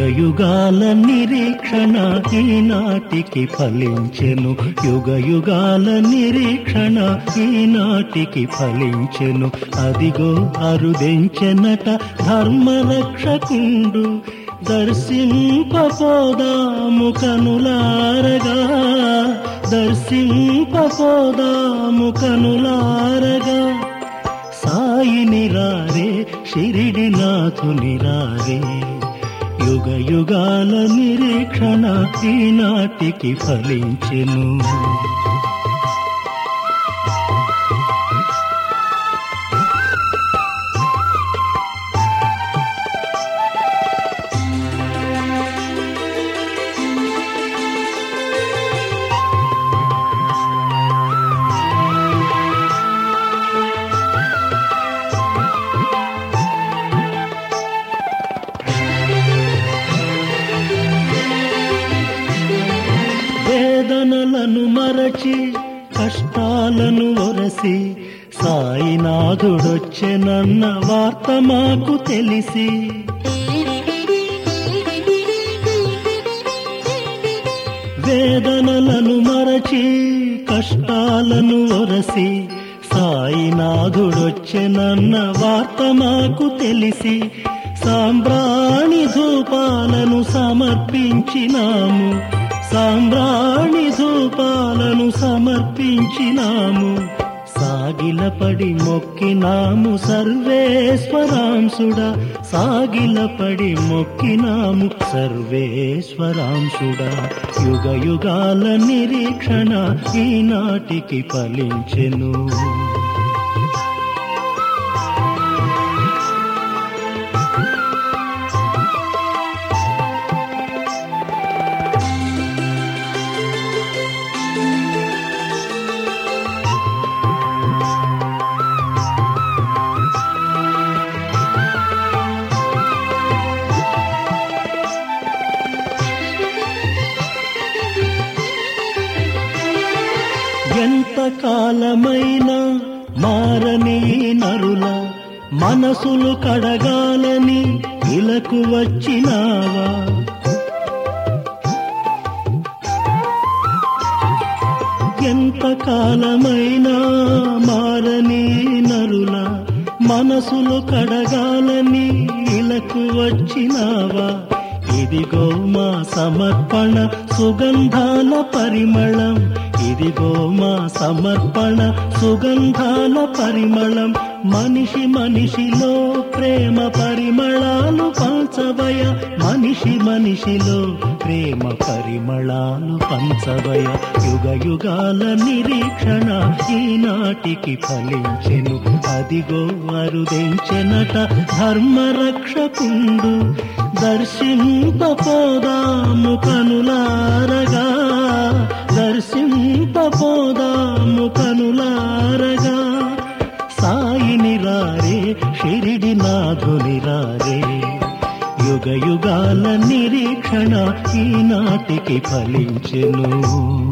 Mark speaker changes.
Speaker 1: యుగాల నిరీక్షణ ఈనాటికి ఫలించెను యుగ యుగాల నిరీక్షణ ఈనాటికి ఫలించెను అదిగో అరుదెంచెనట ధర్మరక్షకుండు దర్శింపపోదాము కనులారగా దర్శింపపోదాము కనులారగా సాయిని రారే షిరిడి నాథుని రారే యుగ యుగాల నిరీక్షణ ఈనాటికి ఫలించెను వేదనలను మరచి కష్టాలను ఒరసి సాయినాథుడొచ్చెనన్న వార్త మాకు తెలిసి వేదనలను మరచి కష్టాలను ఒరసి సాయినాథుడొచ్చెనన్న వార్త మాకు తెలిసి సాంబ్రాణి ధూపాలను సమర్పించినాము సాంబ్రాణి ధూపాలను సమర్పించినాము సాగిలపడి మొక్కినాము సర్వేశ్వరాంశుడా సాగిలపడి మొక్కినాము సర్వేశ్వరాంశుడా యుగ యుగాల నిరీక్షణ ఈనాటికి ఫలించెను ఎంత కాలమైనా మారని నరుల మనసులు కడగాలని ఇలకు వచ్చినావా ఎంత కాలమైనా మారని నరుల మనసులు కడగాలని ఇలకు వచ్చినావా ఇదిగో మా సమర్పణ సుగంధాల పరిమళం ఇదిగో మా సమర్పణ సుగంధాల పరిమళం మనిషి మనిషిలో ప్రేమ పరిమళాలు పంచవయ మనిషి మనిషిలో ప్రేమ పరిమళాలు పంచవయ యుగ యుగాల నిరీక్షణ ఈనాటికి ఫలించెను అదిగో అరుదెంచెనట ధర్మరక్షకుండు దర్శింపపోదాము కనులారగా దర్శింపపోదాము కనులారగా సాయిని రారే షిరిడి నాథుని రారే యుగ యుగాల నిరీక్షణ ఈనాటికి ఫలించెను